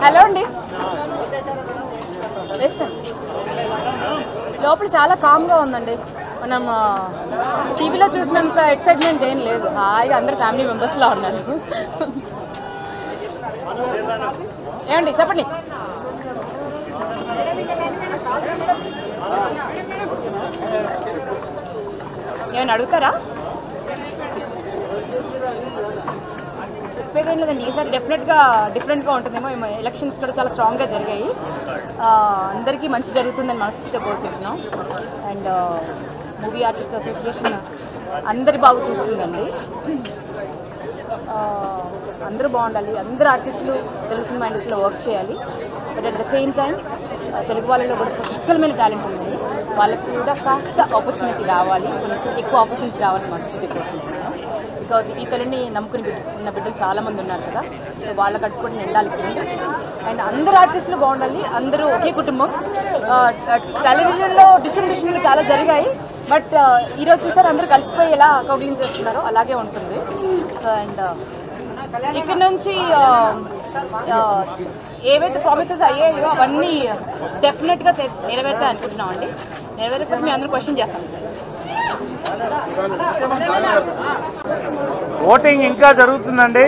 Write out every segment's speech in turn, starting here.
hello అండి వేస్తాను లోపల చాలా కామ్గా ఉందండి మనం టీవీలో చూసినంత ఎక్సైట్మెంట్ ఏం లేదు హాయిగా అందరు ఫ్యామిలీ మెంబర్స్లా ఉన్నారు ఏమండి చెప్పండి ఏమైనా అడుగుతారా చెప్పేదేం లేదండి ఈసారి డెఫినెట్గా డిఫరెంట్గా ఉంటుందేమో ఏమో ఎలక్షన్స్ కూడా చాలా స్ట్రాంగ్గా జరిగాయి ఆ, అందరికీ మంచి జరుగుతుందని మనస్ఫూర్తిగా కోరుకుంటున్నాం అండ్ మూవీ ఆర్టిస్ట్ అసోసియేషన్ అందరి బాగా చూస్తుందండి ఆ, అందరూ బాగుండాలి అందరు ఆర్టిస్టులు తెలుగు సినిమా ఇండస్ట్రీలో వర్క్ చేయాలి but at the same time Telugu వాళ్ళలో కూడా పుష్కలమైన టాలెంట్ ఉంది వాళ్ళకు కూడా కాస్త ఆపర్చునిటీ రావాలి కొంచెం ఎక్కువ ఆపర్చునిటీ రావాలని మనస్ఫూర్తి కోరుకుంటున్నాను బికాజ్ ఈ తల్లిని నమ్ముకుని బిడ్డ ఉన్న బిడ్డలు చాలామంది ఉన్నారు కదా సో వాళ్ళ కట్టుకొని నిండాలి అండ్ అందరు ఆర్టిస్టులు బాగుండాలి అందరూ ఒకే కుటుంబం టెలివిజన్లో డిషన్ డిషన్లు చాలా జరిగాయి బట్ ఈరోజు చూసారు అందరూ కలిసిపోయి ఎలా కౌగిలించేస్తున్నారో అలాగే ఉంటుంది అండ్ ఇక్కడ నుంచి ఆ, ఆ, ఏవైతే ప్రామిసెస్ అయ్యాయో అవన్నీ డెఫినెట్గా నెరవేరుతాయి అనుకుంటున్నాం అండి నెరవేరకపోతే మేము అందరూ క్వశ్చన్ చేస్తాం సార్ ఓటింగ్ ఇంకా జరుగుతుందండి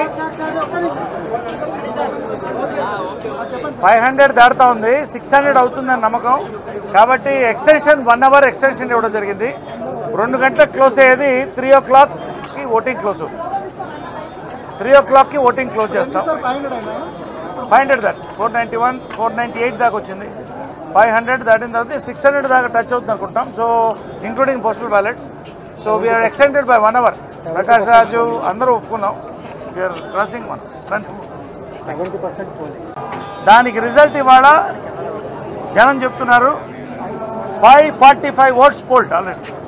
ఫైవ్ హండ్రెడ్ దాడుతూ ఉంది సిక్స్ హండ్రెడ్ అవుతుందని నమ్మకం కాబట్టి ఎక్స్టెన్షన్ వన్ అవర్ ఎక్స్టెన్షన్ ఇవ్వడం జరిగింది రెండు గంటలకు క్లోజ్ అయ్యేది త్రీ ఓ క్లాక్కి ఓటింగ్ క్లోజ్ త్రీ ఓ క్లాక్కి ఓటింగ్ క్లోజ్ చేస్తాం ఫైవ్ హండ్రెడ్ దాటి four ninety one four ninety eight దాకా వచ్చింది ఫైవ్ హండ్రెడ్ దాటిన తర్వాత సిక్స్ హండ్రెడ్ దాకా టచ్ అవుతుంది అనుకుంటాం so including postal ballots so we are extended by one hour Prakash Raju అందరూ ఒప్పుకున్నాం వీఆర్ క్రాసింగ్ వన్ దానికి రిజల్ట్ ఇవాళ జనం చెప్తున్నారు five forty five votes polled already